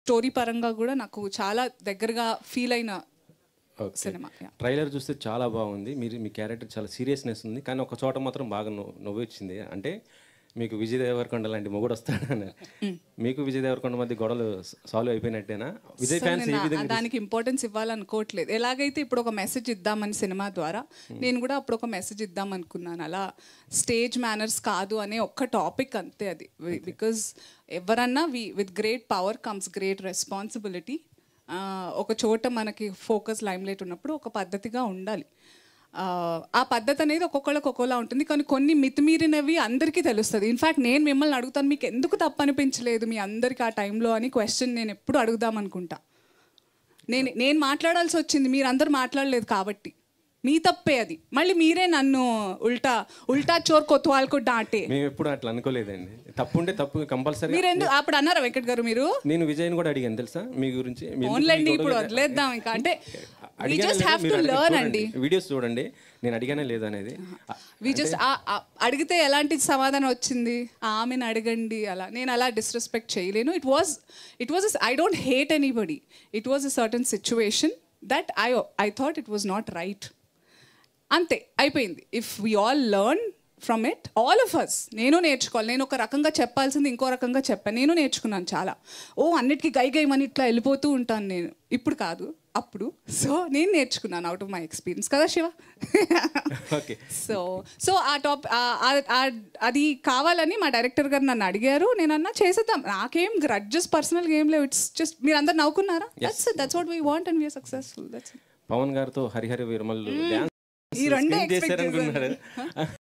Story పరంగా కూడా నాకు చాలా దగ్గరగా ఫీల్ అయిన ఓకే సినిమా yeah. ట్రైలర్ చూస్తే చాలా బాగుంది మీరు మీ క్యారెక్టర్ చాలా సీరియస్నెస్ ఉంది కానీ ఒక చోట మాత్రం బాగా నవ్వు నవ్వు వచ్చింది అంటే మీకు విజయ్ దేవరకొండ లాంటి మొగుడు వస్తాడని మీకు విజయ్ దేవరకొండ మధ్య గొడవలు సాల్వ్ అయిపోయినట్టేనా విజయ్ ఫ్యాన్స్ ఏ నేను విధంగా ఆ- దానికి ఇంపార్టెన్స్ ఇవ్వాలనుకోవట్లేదు ఎలాగైతే ఇప్పుడు ఒక మెసేజ్ ఇద్దామని సినిమా ద్వారా నేను కూడా అప్పుడు ఒక మెసేజ్ ఇద్దాం అనుకున్నాను అలా స్టేజ్ మేనర్స్ కాదు అనే ఒక్క టాపిక్ అంతే అది బికాజ్ ఎవరన్నా we with great power comes great responsibility ఒక చోట మనకి ఫోకస్ లైమ్లైట్ ఉన్నప్పుడు ఒక పద్ధతిగా ఉండాలి ఆ, ఆ పద్ధతి అనేది ఒక్కొక్కళ్ళకి ఒక్కోలా ఉంటుంది కానీ కొన్ని మితిమీరినవి అందరికీ తెలుస్తుంది ఇన్ఫ్యాక్ట్ నేను మిమ్మల్ని అడుగుతాను మీకు ఎందుకు తప్పు అనిపించలేదు మీ అందరికి ఆ టైంలో అని క్వశ్చన్ నేను ఎప్పుడు అడుగుదాం అనుకుంటా నేను నేను మాట్లాడాల్సి వచ్చింది మీరు అందరు మాట్లాడలేదు కాబట్టి మీ తప్పే అది మళ్ళీ మీరే నన్ను ఉల్టా ఉల్టా చోర్ కొత్వాల్కు డాంటే మేము ఎప్పుడు అట్లా అనుకోలేదండి తప్పు ఉంటే తప్పు కంపల్సరీ మీరు ఎందుకు అప్పుడు అన్నారా వెంకట్ గారు మీరు నేను విజయ్ని కూడా అడిగాను తెలుసా మీ గురించి మీ ఎందుకు ఓన్లండి ఈ ఇప్పుడు గొడవలు- వదిలేద్దాం ఇంకా అంటే వి అడిగానా జస్ట్ లేదా? హ్యావ్ మీరు టు అడిగి లెర్న్ చూడండి. అండి వీడియోస్ చూడండి నేను అడిగానే లేదా అనేది వి జస్ట్ అడిగితే ఎలాంటి సమాధానం వచ్చింది ఆమెను అడగండి అలా నేను అలా డిస్రెస్పెక్ట్ చేయలేను it was it was I don't hate anybody it was a certain situation that I I thought it was not right అంతే అయిపోయింది if we all learn from it all of us నేను నేర్చుకోవాలి నేను ఒక రకంగా చెప్పాల్సింది ఇంకో రకంగా చెప్పాను నేను నేర్చుకున్నాను చాలా ఓ అన్నిటికీ గై గైమని ఇట్లా వెళ్ళిపోతూ ఉంటాను నేను ఇప్పుడు కాదు అప్పుడు సో నేను నేర్చుకున్నాను అవుట్ ఆఫ్ మై ఎక్స్పీరియన్స్ కదా Shiva okay so so uh top అది కావాలని మా డైరెక్టర్ గారు నన్ను అడిగారు నేను అన్నా చేసేద్దాం నాకేం గ్రడ్జెస్ పర్సనల్ గేమ్ లేవు ఇట్స్ జస్ట్ మీరు అందరు నవ్వుకున్నారా that's that's what we want and we're successful that's Pawan గారితో హరిహర విరమల్ డ్యాన్స్ ఈ రెండే స్క్రీన్ expect చేశారనుకున్నారు